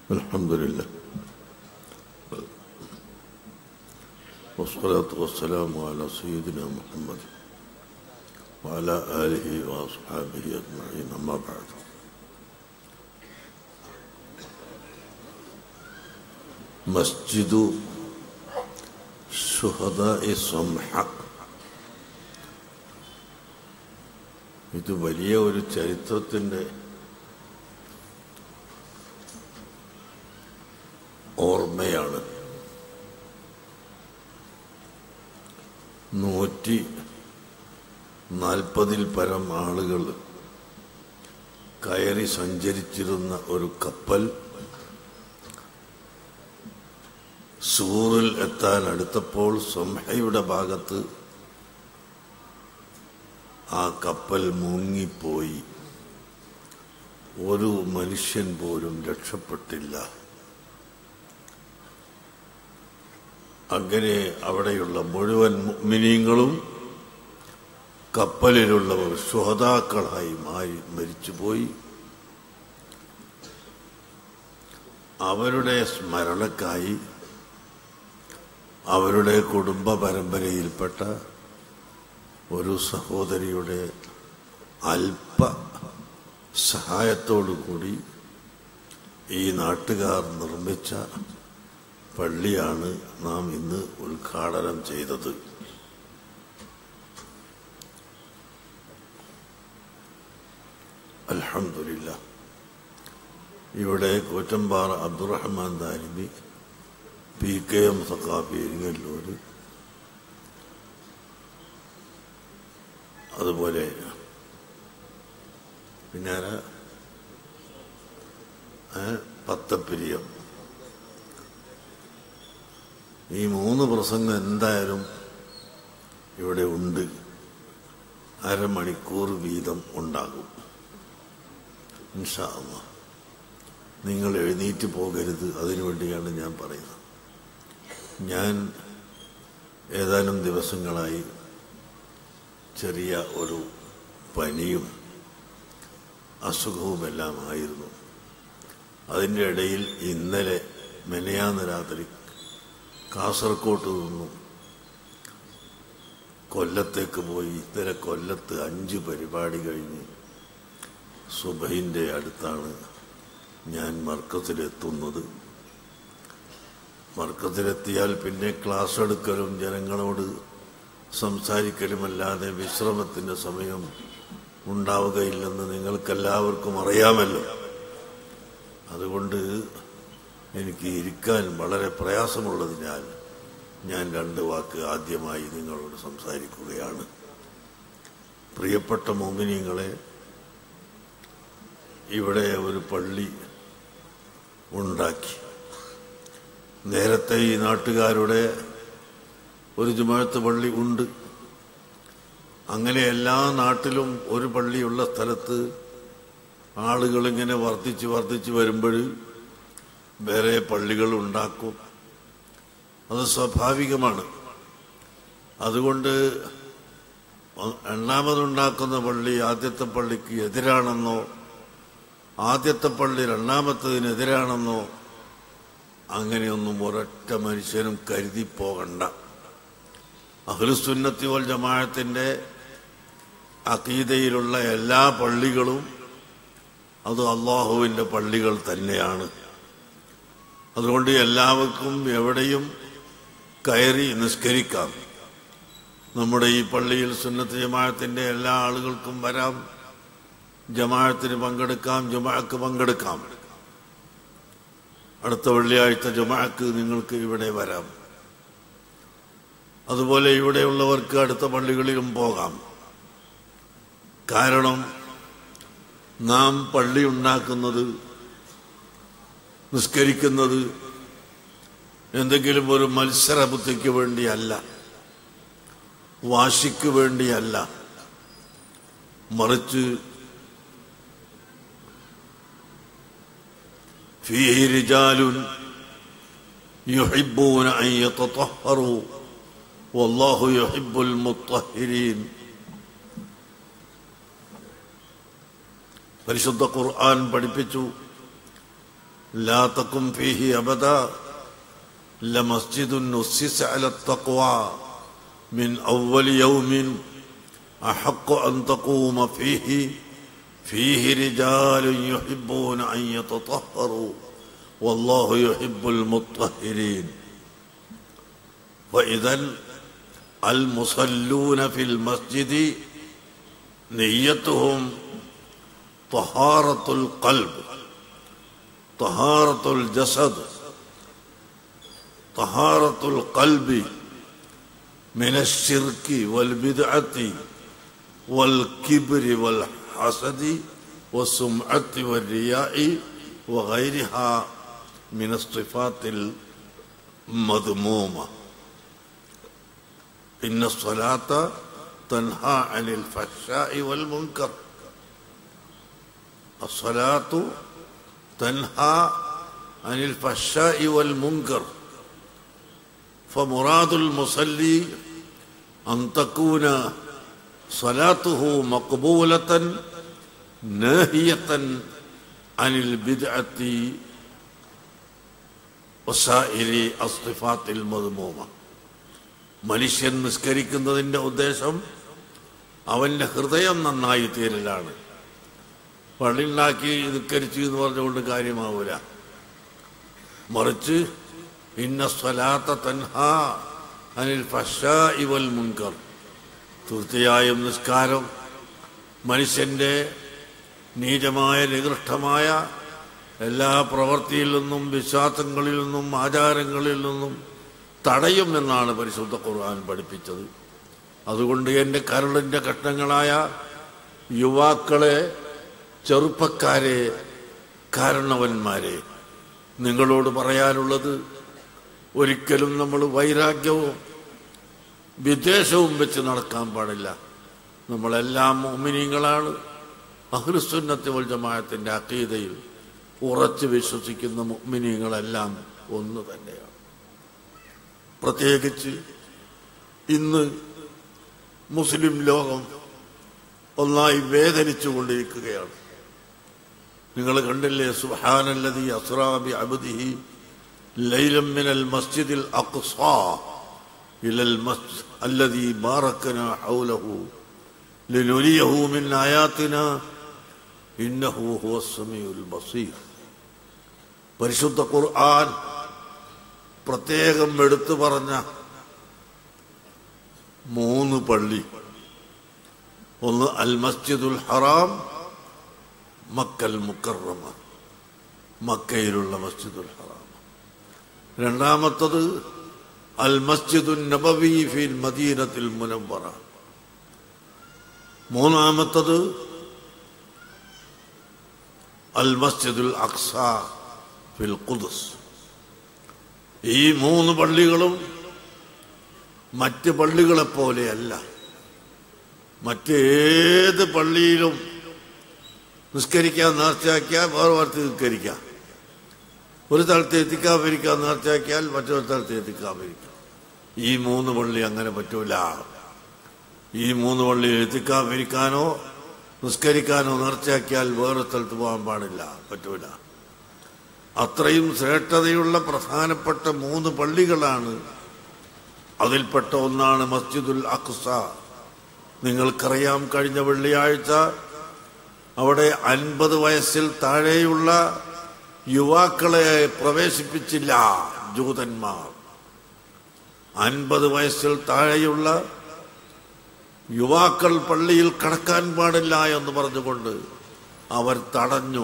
الحمد لله والصلاة والسلام على سيدنا محمد وعلى آله وأصحابه أجمعين أما بعد مسجد شهداء صمح ഇത് വലിയ ഒരു ചരിത്രത്തിൻ്റെ ഓർമ്മയാണ് നൂറ്റി നാൽപ്പതിൽ പരം ആളുകൾ കയറി സഞ്ചരിച്ചിരുന്ന ഒരു കപ്പൽ സൂറിൽ എത്താൻ അടുത്തപ്പോൾ സംഹയുടെ ഭാഗത്ത് ആ കപ്പൽ മുങ്ങിപ്പോയി ഒരു മനുഷ്യൻ പോലും രക്ഷപ്പെട്ടില്ല അങ്ങനെ അവിടെയുള്ള മുഴുവൻ മിനിങ്ങളും കപ്പലിലുള്ളവർ ശ്രോതാക്കളായി മാറി മരിച്ചുപോയി അവരുടെ സ്മരണക്കായി അവരുടെ കുടുംബ പരമ്പരയിൽപ്പെട്ട ഒരു സഹോദരിയുടെ അല്പ സഹായത്തോടുകൂടി ഈ നാട്ടുകാർ നിർമ്മിച്ച പള്ളിയാണ് നാം ഇന്ന് ഉദ്ഘാടനം ചെയ്തത് അൽഹംദുലില്ല ഇവിടെ Koottambara Abdurahman Darimi P K M Saqafi Iringallur അതുപോലെ പിന്നെ ആരാ? ഏ, പത്തപ്പിരിയം ഈ മൂന്ന് പ്രസംഗം എന്തായാലും ഇവിടെ ഉണ്ട് അരമണിക്കൂർ വീതം ഉണ്ടാകും ഇൻഷാ അല്ലാ. നിങ്ങൾ എഴുന്നേറ്റ് പോകരുത് അതിനുവേണ്ടിയാണ് ഞാൻ പറയുന്നത് ഞാൻ ഏതാനും ദിവസങ്ങളായി ചെറിയ ഒരു പനിയും അസുഖവുമെല്ലാം ആയിരുന്നു അതിൻ്റെ ഇടയിൽ ഇന്നലെ മെനയാന്ന് രാത്രി കാസർകോട്ട് നിന്നും കൊല്ലത്തേക്ക് പോയി ഇന്നലെ കൊല്ലത്ത് അഞ്ച് പരിപാടി കഴിഞ്ഞ് സുബൈൻ്റെ അടുത്താണ് ഞാൻ മർക്കത്തിലെത്തുന്നത് മർക്കത്തിലെത്തിയാൽ പിന്നെ ക്ലാസ് എടുക്കലും ജനങ്ങളോട് സംസാരിക്കലുമല്ലാതെ വിശ്രമത്തിൻ്റെ സമയം ഉണ്ടാവുകയില്ലെന്ന് നിങ്ങൾക്കെല്ലാവർക്കും അറിയാമല്ലോ അതുകൊണ്ട് എനിക്ക് ഇരിക്കാൻ വളരെ പ്രയാസമുള്ളതിനാൽ ഞാൻ രണ്ട് വാക്ക് ആദ്യമായി നിങ്ങളോട് സംസാരിക്കുകയാണ് പ്രിയപ്പെട്ട മോമിനിയങ്ങളെ ഇവിടെ ഒരു പള്ളി ഉണ്ടാക്കി നേരത്തെ ഈ നാട്ടുകാരുടെ ഒരു ജുമാഴത്ത് പള്ളി ഉണ്ട് അങ്ങനെ എല്ലാ നാട്ടിലും ഒരു പള്ളിയുള്ള സ്ഥലത്ത് ആളുകൾ ഇങ്ങനെ വർദ്ധിച്ച് വർദ്ധിച്ച് വരുമ്പോൾ വേറെ പള്ളികൾ ഉണ്ടാക്കും അത് സ്വാഭാവികമാണ് അതുകൊണ്ട് രണ്ടാമതുണ്ടാക്കുന്ന പള്ളി ആദ്യത്തെ പള്ളിക്ക് എതിരാണെന്നോ ആദ്യത്തെ പള്ളി രണ്ടാമത്തതിനെതിരാണെന്നോ അങ്ങനെയൊന്നും ഒരൊറ്റ മനുഷ്യനും കരുതി പോകണ്ട അഖിലുസുന്നത്തി വൽ ജമാഅത്തിന്റെ അക്കീതയിലുള്ള എല്ലാ പള്ളികളും അത് അള്ളാഹുവിന്റെ പള്ളികൾ തന്നെയാണ് അതുകൊണ്ട് എല്ലാവർക്കും എവിടെയും കയറി നിസ്കരിക്കാം നമ്മുടെ ഈ പള്ളിയിൽ സുന്നത്ത് ജമാഅത്തിന്റെ എല്ലാ ആളുകൾക്കും വരാം ജമാഅത്തിന് പങ്കെടുക്കാം ജമാഅക്ക് പങ്കെടുക്കാം അടുത്ത വെള്ളിയാഴ്ച ജമാഅക്ക് നിങ്ങൾക്ക് ഇവിടെ വരാം അതുപോലെ ഇവിടെയുള്ളവർക്ക് അടുത്ത പള്ളികളിലും പോകാം കാരണം നാം പള്ളി ഉണ്ടാക്കുന്നത് നിസ്കരിക്കുന്നത് എന്തെങ്കിലും ഒരു മത്സര ബുദ്ധിക്ക് വേണ്ടിയല്ല വാശിക്ക് വേണ്ടിയല്ല മറിച്ച് فيه رجال يحبون أن يتطهروا والله يحب المطهرين പരിശുദ്ധ ഖുർആൻ പഠിപ്പിച്ചു لا تقم فيه أبدا لمسجد نسس على التقوى من أول يوم أحق أن تقوم فيه فيه رجال يحبون أن يتطهروا والله يحب المطهرين وإذا المصلون في المسجد نيتهم طهارة القلب طهارة الجسد طهارة القلب من الشرك والبدعة والكبر والحسد والسمعة والرياء وغيرها من الصفات المذمومة إن الصلاة تنهى عن الفحشاء والمنكر الصلاة تنهى عن الفحشاء والمنكر فمراد المصلي أن تكون صلاته مقبولة ناهية عن البدعة وسائر الصفات المذمومة മനുഷ്യൻ നിസ്കരിക്കുന്നതിൻ്റെ ഉദ്ദേശം അവൻ്റെ ഹൃദയം നന്നായി തീരലാണ് പള്ളിണ്ടാക്കി നിസ്കരിച്ചു എന്ന് പറഞ്ഞുകൊണ്ട് കാര്യമാവൂല മറിച്ച് ഇന്ന സ്വലാത്ത തൻഹ അനിൽ ഫഷാഇ വൽ മുൻകർ തീർച്ചയായും നിസ്കാരം മനുഷ്യൻ്റെ നീചമായ നികൃഷ്ടമായ എല്ലാ പ്രവൃത്തിയിൽ നിന്നും വിശ്വാസങ്ങളിൽ നിന്നും ആചാരങ്ങളിൽ നിന്നും തടയും എന്നാണ് പരിശുദ്ധ ഖുർആൻ പഠിപ്പിച്ചത് അതുകൊണ്ട് എൻ്റെ കരളിൻ്റെ കഷ്ണങ്ങളായ യുവാക്കളെ ചെറുപ്പക്കാരെ കാരണവന്മാരെ നിങ്ങളോട് പറയാനുള്ളത് ഒരിക്കലും നമ്മൾ വൈരാഗ്യവും വിദ്വേഷവും വെച്ച് നടക്കാൻ പാടില്ല നമ്മളെല്ലാം മോമിനിങ്ങളാണ് അഹ്ലുസുന്നത്ത് വൽ ജമാഅത്തിൻ്റെ അക്കീതയിൽ ഉറച്ചു വിശ്വസിക്കുന്ന മുഅ്മിനീങ്ങളെല്ലാം ഒന്ന് തന്നെയാണ് പ്രത്യേകിച്ച് ഇന്ന് മുസ്ലിം ലോകം ഒന്നായി വേദനിച്ചു കൊണ്ടിരിക്കുകയാണ് നിങ്ങൾ കണ്ടില്ലേ സുഹാനല്ലതി അസ്രാബി അബദിഹി ലൈലം മിനൽ മസ്ജിദിൽ അഖ്സാ ഇലൽ മസ്ജിദ് അല്ലദി ബാറക്കന ഹൗലഹു ലിനുരിയഹു മിൻ ആയാത്തിന ഇന്നഹു ഹുവ സമീഉൽ ബസീർ പരിശുദ്ധ ഖുർആൻ പ്രത്യേകം എടുത്തു പറഞ്ഞ മൂന്ന് പള്ളി ഒന്ന് അൽ മസ്ജിദുൽ ഹറാം മക്കൽ മുക്കറമ മക്കയിലുള്ള മസ്ജിദുൽ ഹറാം രണ്ടാമത്തത് അൽ മസ്ജിദുൽ നബവി ഫിൽ മദീനത്തിൽ മുനവറ മൂന്നാമത്തത് അൽ മസ്ജിദുൽ അക്സ ഫിൽ ഖുദ്സ് ഈ മൂന്ന് പള്ളികളും മറ്റ് പള്ളികളെ പോലെയല്ല മറ്റേത് പള്ളിയിലും നിസ്കരിക്കാൻ നേർച്ചയാക്കിയാൽ വേറെ സ്ഥലത്ത് നിസ്കരിക്കാം ഒരു സ്ഥലത്ത് എത്തിക്കാതിരിക്കാൻ നേർച്ചയാക്കിയാൽ മറ്റൊരു സ്ഥലത്ത് എത്തിക്കാതിരിക്കാം ഈ മൂന്ന് പള്ളി അങ്ങനെ പറ്റൂല ഈ മൂന്ന് പള്ളി എത്തിക്കാതിരിക്കാനോ നിസ്കരിക്കാനോ നേർച്ചയാക്കിയാൽ വേറെ സ്ഥലത്ത് പോകാൻ പാടില്ല പറ്റൂല അത്രയും ശ്രേഷ്ഠതയുള്ള പ്രധാനപ്പെട്ട മൂന്ന് പള്ളികളാണ് അതിൽപ്പെട്ട ഒന്നാണ് മസ്ജിദുൽ അഖ്സ നിങ്ങൾക്കറിയാം കഴിഞ്ഞ വെള്ളിയാഴ്ച അവിടെ അൻപത് വയസ്സിൽ താഴെയുള്ള യുവാക്കളെ പ്രവേശിപ്പിച്ചില്ല ജൂതന്മാർ അൻപത് വയസ്സിൽ താഴെയുള്ള യുവാക്കൾ പള്ളിയിൽ കടക്കാൻ പാടില്ല എന്ന് പറഞ്ഞുകൊണ്ട് അവർ തടഞ്ഞു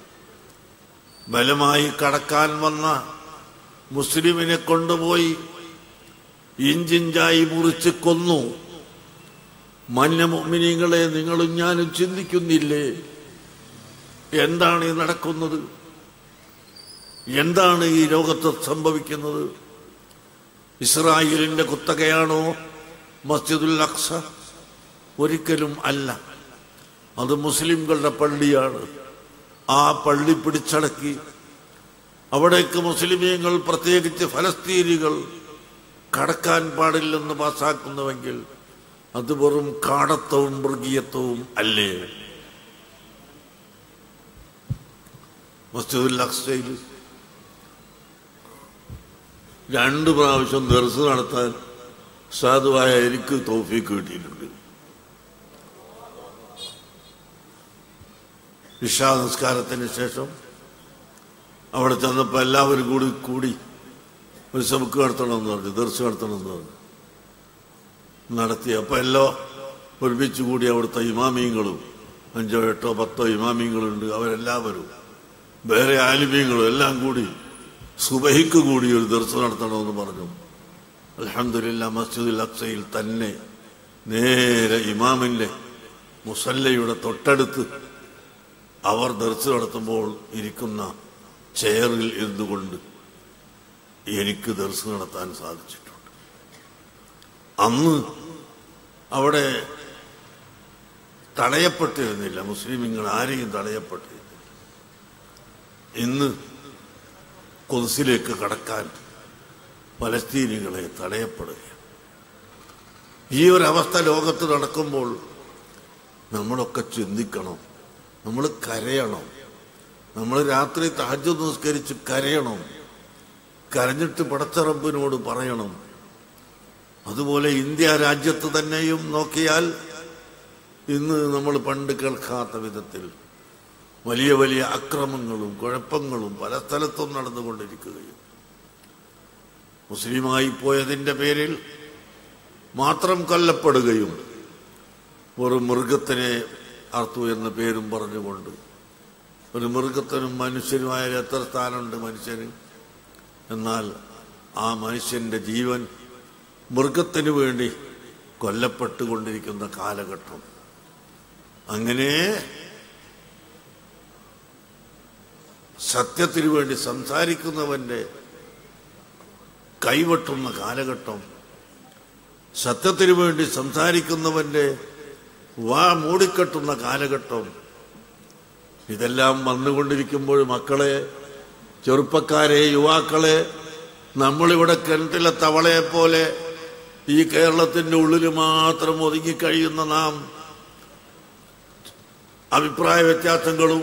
ബലമായി കടക്കാൻ വന്ന മുസ്ലിമിനെ കൊണ്ടുപോയി ഇഞ്ചിഞ്ചായി മുറിച്ച് കൊന്നു മഞ്ഞ മുമ്മിനിങ്ങളെ നിങ്ങളും ഞാനും ചിന്തിക്കുന്നില്ലേ എന്താണ് ഈ നടക്കുന്നത് എന്താണ് ഈ ലോകത്ത് സംഭവിക്കുന്നത് ഇസ്രായേലിന്റെ കുത്തകയാണോ മസ്ജിദുൽ അക്സ ഒരിക്കലും അല്ല അത് മുസ്ലിംകളുടെ പള്ളിയാണ് ആ പള്ളി പിടിച്ചടക്കി അവിടേക്ക് മുസ്ലിമീങ്ങൾ പ്രത്യേകിച്ച് ഫലസ്തീനികൾ കടക്കാൻ പാടില്ലെന്ന് പാസാക്കുന്നുവെങ്കിൽ അത് വെറും കാടത്വവും മൃഗീയത്വവും അല്ലേ മസ്ജിദുൽ അക്സയിൽ രണ്ട് പ്രാവശ്യം ദർസ് നടത്താൻ സാധുവായ എനിക്ക് തോഫീക്ക് കിട്ടിയിട്ടുണ്ട് ഇഷാ നിസ്കാരത്തിന് ശേഷം അവിടെ ചെന്നപ്പോൾ എല്ലാവരും കൂടി കൂടി ഒരു സമുക്ക് നടത്തണമെന്ന് പറഞ്ഞു ദർസ് നടത്തണമെന്ന് പറഞ്ഞു നടത്തി അപ്പൊ എല്ലാം ഒരുമിച്ച് കൂടി അവിടുത്തെ ഇമാമിയങ്ങളും അഞ്ചോ എട്ടോ പത്തോ ഇമാമിയങ്ങളുണ്ട് അവരെല്ലാവരും വേറെ ആലിമീങ്ങളും എല്ലാം കൂടി സുബഹിക്ക് കൂടി ഒരു ദർശനം നടത്തണമെന്ന് പറഞ്ഞു അലഹമില്ല മസ്ജിദുൽ അക്സയിൽ തന്നെ നേരെ ഇമാമിന്റെ മുസല്ലയുടെ തൊട്ടടുത്ത് അവർ ദർശനം നടത്തുമ്പോൾ ഇരിക്കുന്ന ചെയറിൽ ഇരുന്നുകൊണ്ട് എനിക്ക് ദർശനം നടത്താൻ സാധിച്ചിട്ടുണ്ട് അന്ന് അവിടെ തടയപ്പെട്ടിരുന്നില്ല മുസ്ലിമുകൾ ആരെയും തടയപ്പെട്ടിരുന്നില്ല ഇന്ന് കൊതുസിലേക്ക് കടക്കാൻ പലസ്തീനികളെ തടയപ്പെടുകയാണ് ഈ ഒരു അവസ്ഥ ലോകത്ത് നടക്കുമ്പോൾ നമ്മളൊക്കെ ചിന്തിക്കണം നമ്മൾ കരയണം നമ്മൾ രാത്രി തഹജ് നിസ്കരിച്ച് കരയണം കരഞ്ഞിട്ട് പടച്ചറബിനോട് പറയണം അതുപോലെ ഇന്ത്യ രാജ്യത്ത് തന്നെയും നോക്കിയാൽ ഇന്ന് നമ്മൾ പണ്ട് കേൾക്കാത്ത വിധത്തിൽ വലിയ വലിയ അക്രമങ്ങളും കുഴപ്പങ്ങളും പല സ്ഥലത്തും നടന്നുകൊണ്ടിരിക്കുകയും മുസ്ലിമായി പോയതിന്റെ പേരിൽ മാത്രം കൊല്ലപ്പെടുകയും ഒരു മൃഗത്തിനെ അർത്തു എന്ന പേരും പറഞ്ഞുകൊണ്ട് ഒരു മൃഗത്തിനും മനുഷ്യനുമായ എത്ര സ്ഥാനമുണ്ട് മനുഷ്യന് എന്നാൽ ആ മനുഷ്യന്റെ ജീവൻ മൃഗത്തിനു വേണ്ടി കൊല്ലപ്പെട്ടുകൊണ്ടിരിക്കുന്ന കാലഘട്ടം അങ്ങനെ സത്യത്തിനു വേണ്ടി സംസാരിക്കുന്നവന്റെ കൈവെട്ടുന്ന കാലഘട്ടം സത്യത്തിനു വേണ്ടി സംസാരിക്കുന്നവന്റെ വാ മൂടിക്കെട്ടുന്ന കാലഘട്ടം ഇതെല്ലാം വന്നുകൊണ്ടിരിക്കുമ്പോൾ മക്കളെ ചെറുപ്പക്കാരെ യുവാക്കളെ നമ്മളിവിടെ കിണറ്റിലെ തവളയെ പോലെ ഈ കേരളത്തിന്റെ ഉള്ളിൽ മാത്രം ഒതുങ്ങിക്കഴിയുന്ന നാം അഭിപ്രായ വ്യത്യാസങ്ങളും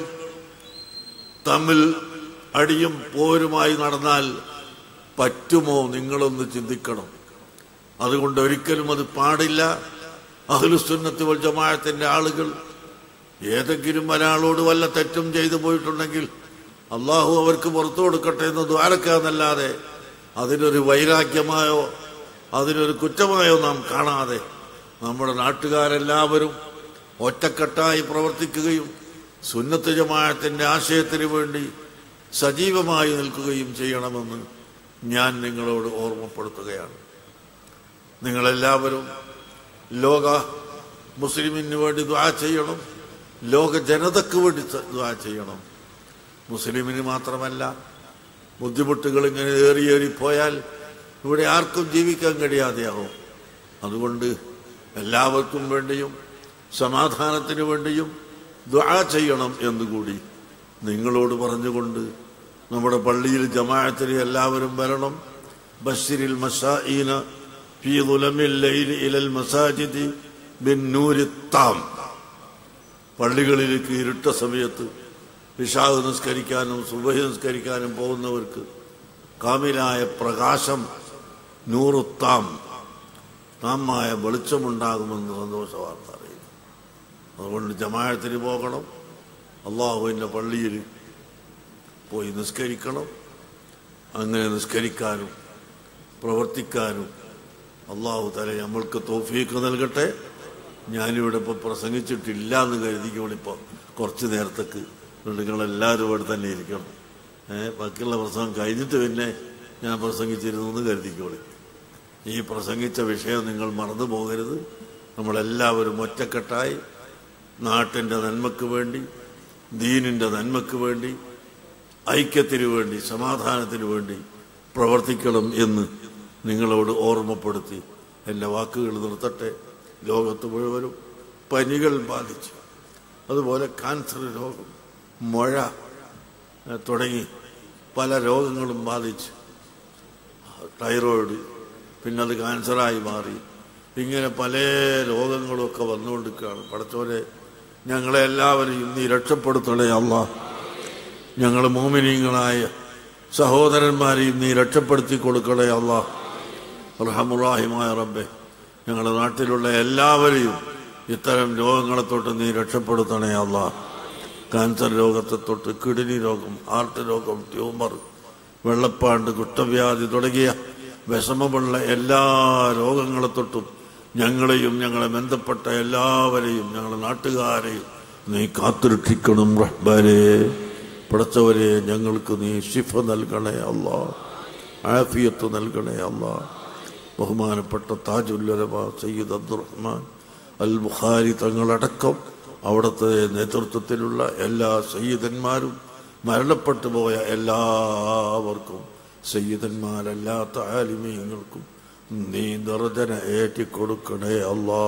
തമ്മിൽ അടിയും പോരുമായി നടന്നാൽ പറ്റുമോ നിങ്ങളൊന്ന് ചിന്തിക്കണം അതുകൊണ്ട് ഒരിക്കലും അത് പാടില്ല അഹ്ലുസുന്നത്ത് വൽ ജമാഅത്തിന്റെ ആളുകൾ ഏതെങ്കിലും ഒരാളോട് വല്ല തെറ്റും ചെയ്തു പോയിട്ടുണ്ടെങ്കിൽ അള്ളാഹു അവർക്ക് പുറത്തു കൊടുക്കട്ടെ എന്ന് ദ്വാരക്കാന്നല്ലാതെ അതിനൊരു വൈരാഗ്യമായോ അതിനൊരു കുറ്റമായോ നാം കാണാതെ നമ്മുടെ നാട്ടുകാരെല്ലാവരും ഒറ്റക്കെട്ടായി പ്രവർത്തിക്കുകയും സുന്നത്ത് ജമാഅത്തിന്റെ ആശയത്തിന് വേണ്ടി സജീവമായി നിൽക്കുകയും ചെയ്യണമെന്ന് ഞാൻ നിങ്ങളോട് ഓർമ്മപ്പെടുത്തുകയാണ് നിങ്ങളെല്ലാവരും ലോക മുസ്ലിമിന് വേണ്ടി ദ്വാ ചെയ്യണം ലോക ജനതയ്ക്ക് വേണ്ടി ദ്വാ ചെയ്യണം മുസ്ലിമിന് മാത്രമല്ല ബുദ്ധിമുട്ടുകൾ ഇങ്ങനെ ഏറിയേറി പോയാൽ ഇവിടെ ആർക്കും ജീവിക്കാൻ കഴിയാതെയാവും അതുകൊണ്ട് എല്ലാവർക്കും വേണ്ടിയും സമാധാനത്തിന് വേണ്ടിയും ദ്വാ ചെയ്യണം എന്നുകൂടി നിങ്ങളോട് പറഞ്ഞുകൊണ്ട് നമ്മുടെ പള്ളിയിൽ ജമാഅത്തിന് എല്ലാവരും വരണം ബഷീരിൽ മസാഈന ഫീ ദുലമിൽ ലൈലി ഇലൽ മസാജിദി ബിൻ നൂരിത്താം പള്ളികളിലേക്ക് ഇരുട്ട സമയത്ത് വിഷാദ് നിസ്കരിക്കാനും സുബഹി നിസ്കരിക്കാനും പോകുന്നവർക്ക് കാമിലായ പ്രകാശം നൂറുത്താം താമായ വെളിച്ചമുണ്ടാകുമെന്ന് സന്തോഷ വാർത്ത അറിയുന്നു അതുകൊണ്ട് ജമാഴത്തിന് പോകണം അള്ളാഹുവിൻ്റെ പള്ളിയിൽ പോയി നിസ്കരിക്കണം അങ്ങനെ നിസ്കരിക്കാനും പ്രവർത്തിക്കാനും അള്ളാഹു തല നമ്മൾക്ക് തോഫീക്ക് നൽകട്ടെ ഞാനിവിടെ ഇപ്പോൾ പ്രസംഗിച്ചിട്ടില്ല എന്ന് കരുതിക്കോളിപ്പോൾ കുറച്ച് നേരത്തേക്ക് നിങ്ങളെല്ലാവരും ഇവിടെ തന്നെ ഇരിക്കണം ഏഹ് ബാക്കിയുള്ള പ്രസംഗം കഴിഞ്ഞിട്ട് പിന്നെ ഞാൻ പ്രസംഗിച്ചിരുന്നു എന്ന് കരുതിക്കോളി ഈ പ്രസംഗിച്ച വിഷയം നിങ്ങൾ മറന്നു പോകരുത് നമ്മളെല്ലാവരും ഒറ്റക്കെട്ടായി നാട്ടിൻ്റെ നന്മയ്ക്ക് വേണ്ടി ദീനിൻ്റെ നന്മയ്ക്ക് വേണ്ടി ഐക്യത്തിന് വേണ്ടി സമാധാനത്തിന് വേണ്ടി പ്രവർത്തിക്കണം എന്ന് നിങ്ങളോട് ഓർമ്മപ്പെടുത്തി എൻ്റെ വാക്കുകൾ നിർത്തട്ടെ ലോകത്ത് മുഴുവനും പനികൾ ബാധിച്ചു അതുപോലെ ക്യാൻസർ രോഗം മഴ ഏഹ്, തുടങ്ങി പല രോഗങ്ങളും ബാധിച്ചു തൈറോയിഡ് പിന്നെ അത് ക്യാൻസറായി മാറി ഇങ്ങനെ പല രോഗങ്ങളൊക്കെ വന്നുകൊണ്ടിരിക്കുകയാണ് പടച്ചോനെ ഞങ്ങളെ എല്ലാവരെയും നീ രക്ഷപ്പെടുത്തണേ അല്ല ഞങ്ങൾ മോമിനീങ്ങളായ സഹോദരന്മാരെയും നീ രക്ഷപ്പെടുത്തി കൊടുക്കണേ അല്ലാ റഹമുറാഹിമായ റബ്ബെ ഞങ്ങളുടെ നാട്ടിലുള്ള എല്ലാവരെയും ഇത്തരം രോഗങ്ങളെ തൊട്ട് നീ രക്ഷപ്പെടുത്തണേ അല്ലാ ക്യാൻസർ രോഗത്തെ തൊട്ട് കിഡ്നി രോഗം ഹാർട്ട് രോഗം ട്യൂമർ വെള്ളപ്പാണ്ട് കുഷ്ഠവ്യാധി തുടങ്ങിയ വിഷമമുള്ള എല്ലാ രോഗങ്ങളെ തൊട്ടും ഞങ്ങളെയും ഞങ്ങളെ ബന്ധപ്പെട്ട എല്ലാവരെയും ഞങ്ങളുടെ നാട്ടുകാരെയും നീ കാത്തുരക്ഷിക്കണം റഹ്ബാനെ പടച്ചവരെ ഞങ്ങൾക്ക് നീ ശിഫ നൽകണേ അല്ലാ ആഫിയത്ത് നൽകണേ അല്ലാ ബഹുമാനപ്പെട്ട താജുല്ലരമ സയ്യിദ് അബ്ദുറഹ്മാൻ അൽ ബുഖാരി തങ്ങളടക്കം അവിടുത്തെ നേതൃത്വത്തിലുള്ള എല്ലാ സയ്യിദന്മാരും മരണപ്പെട്ടു പോയ എല്ലാവർക്കും സയ്യിദന്മാരല്ലാത്ത ആലിമീങ്ങൾക്കും നീ നിർജന ഏറ്റിക്കൊടുക്കണേ അല്ലാ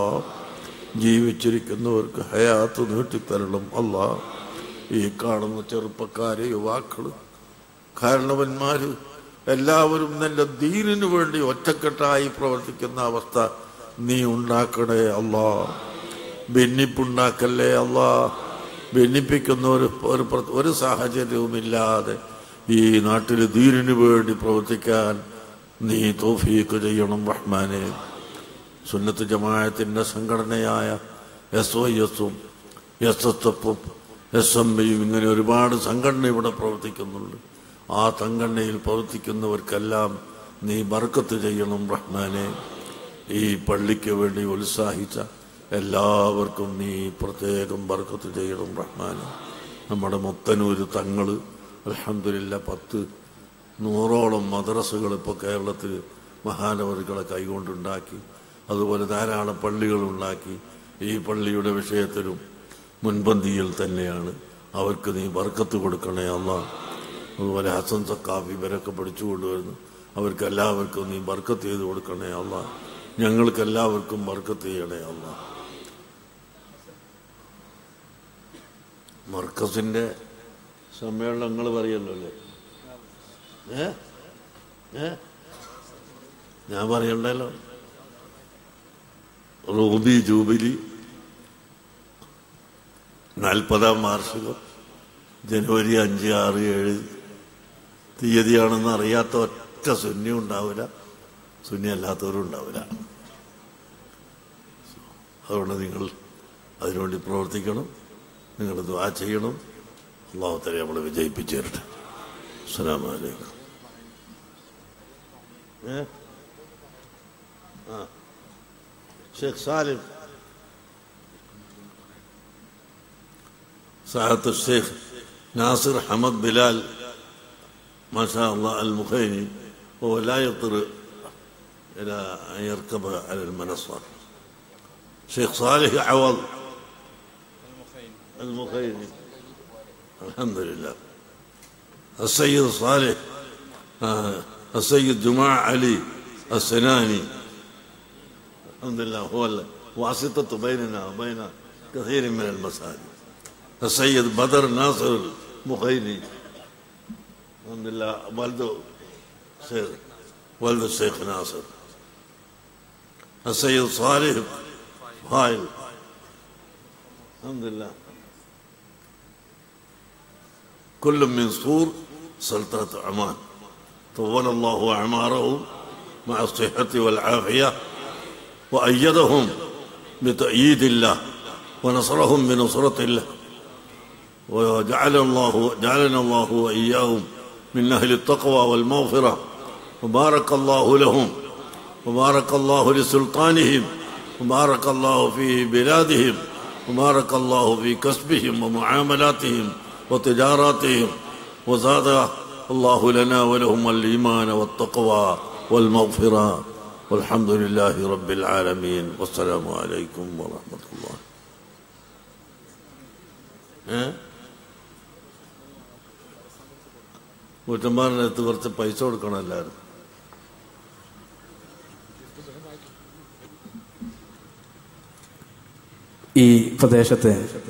ജീവിച്ചിരിക്കുന്നവർക്ക് ഹയാത്ത് നീട്ടിത്തരണം അല്ലാ ഈ കാണുന്ന ചെറുപ്പക്കാരെ യുവാക്കള് കാരണവന്മാര് എല്ലാവരും നിന്റെ ദീനിനു വേണ്ടി ഒറ്റക്കെട്ടായി പ്രവർത്തിക്കുന്ന അവസ്ഥ നീ ഉണ്ടാക്കണേ അല്ലാ ഭിന്നിപ്പുണ്ടാക്കല്ലേ അല്ലാ ഭിന്നിപ്പിക്കുന്ന ഒരു ഒരു പ്ര- ഒരു സാഹചര്യവുമില്ലാതെ ഈ നാട്ടിൽ ദീനിനു വേണ്ടി പ്രവർത്തിക്കാൻ നീ തോഫീക്ക് ചെയ്യണം റഹ്മാനെ സുന്നത്ത് ജമാഅത്തിന്റെ സംഘടനയായ എസ് ഒ എസും എസ് എസ് എഫും എസ് എം ബിയും ഇങ്ങനെ ഒരുപാട് സംഘടന ഇവിടെ പ്രവർത്തിക്കുന്നുണ്ട് ആ സംഘടനയിൽ പ്രവർത്തിക്കുന്നവർക്കെല്ലാം നീ ബർക്കത്ത് ചെയ്യണം റഹ്മാനെ ഈ പള്ളിക്ക് വേണ്ടി ഉത്സാഹിച്ച എല്ലാവർക്കും നീ പ്രത്യേകം ബർക്കത്ത് ചെയ്യണം റഹ്മാനെ നമ്മുടെ മുത്തനൂര് തങ്ങള് അലഹമില്ല പത്ത് നൂറോളം മദ്രസകൾ ഇപ്പോൾ കേരളത്തിൽ മഹാനവറുകളെ കൈകൊണ്ടുണ്ടാക്കി അതുപോലെ ധാരാളം പള്ളികൾ ഉണ്ടാക്കി ഈ പള്ളിയുടെ വിഷയത്തിലും മുൻപന്തിയിൽ തന്നെയാണ് അവർക്ക് നീ ബർക്കത്ത് കൊടുക്കണേ അല്ല അതുപോലെ ഹസൻ സക്കാഫി ഇവരൊക്കെ പഠിച്ചു കൊണ്ടുവരുന്നു അവർക്ക് എല്ലാവർക്കും നീ ബർക്കത്ത് ചെയ്ത് കൊടുക്കണേ അല്ല ഞങ്ങൾക്ക് എല്ലാവർക്കും ബർക്കത്ത് ചെയ്യണേ അല്ല മർക്കസിന്റെ സമ്മേളനങ്ങൾ പറയല്ലോ അല്ലേ ഏ ഏ ഞാൻ പറയണ്ടല്ലോ റൂബി ജൂബിലി നാൽപ്പതാം വാർഷികം ജനുവരി അഞ്ച് ആറ് ഏഴ് തീയതിയാണെന്ന് അറിയാത്ത ഒറ്റ സുന്നി ഉണ്ടാവില്ല സുന്നി അല്ലാത്തവരും ഉണ്ടാവില്ല അതുകൊണ്ട് നിങ്ങൾ അതിനുവേണ്ടി പ്രവർത്തിക്കണം നിങ്ങൾ ദ്വാ ചെയ്യണം അള്ളാഹുത്തരെ നമ്മളെ വിജയിപ്പിച്ചു തരട്ടെ അസ്സലാമു അലൈക്കും ഏ ആ ഷേഖ് സാലിം سعادة الشيخ ناصر حمد بلال ما شاء الله المخيني هو لا يطر إلى أن يركب على المنصة شيخ صالح عوض المخيني الحمد لله السيد صالح آه السيد جماع علي السناني الحمد لله هو الواسطة بيننا وبين كثير من المساجد السيد بدر ناصر المخيني الحمد لله والده سيد والد الشيخ ناصر السيد صالح فايل الحمد لله كل من صور سلطنة عمان طول الله أعمارهم مع الصحة والعافية وأيدهم بتأييد الله ونصرهم بنصرة الله وجعل الله جعلنا الله وإياهم من أهل التقوى والمغفرة وبارك الله لهم وبارك الله لسلطانهم وبارك الله في بلادهم وبارك الله في كسبهم ومعاملاتهم وتجاراتهم وزاد الله لنا ولهم الإيمان والتقوى والمغفرة والحمد لله رب العالمين والسلام عليكم ورحمة الله ഏ വീട്ടന്മാരിനടുത്ത് കുറച്ച് പൈസ കൊടുക്കണം എല്ലാവരും ഈ പ്രദേശത്തെ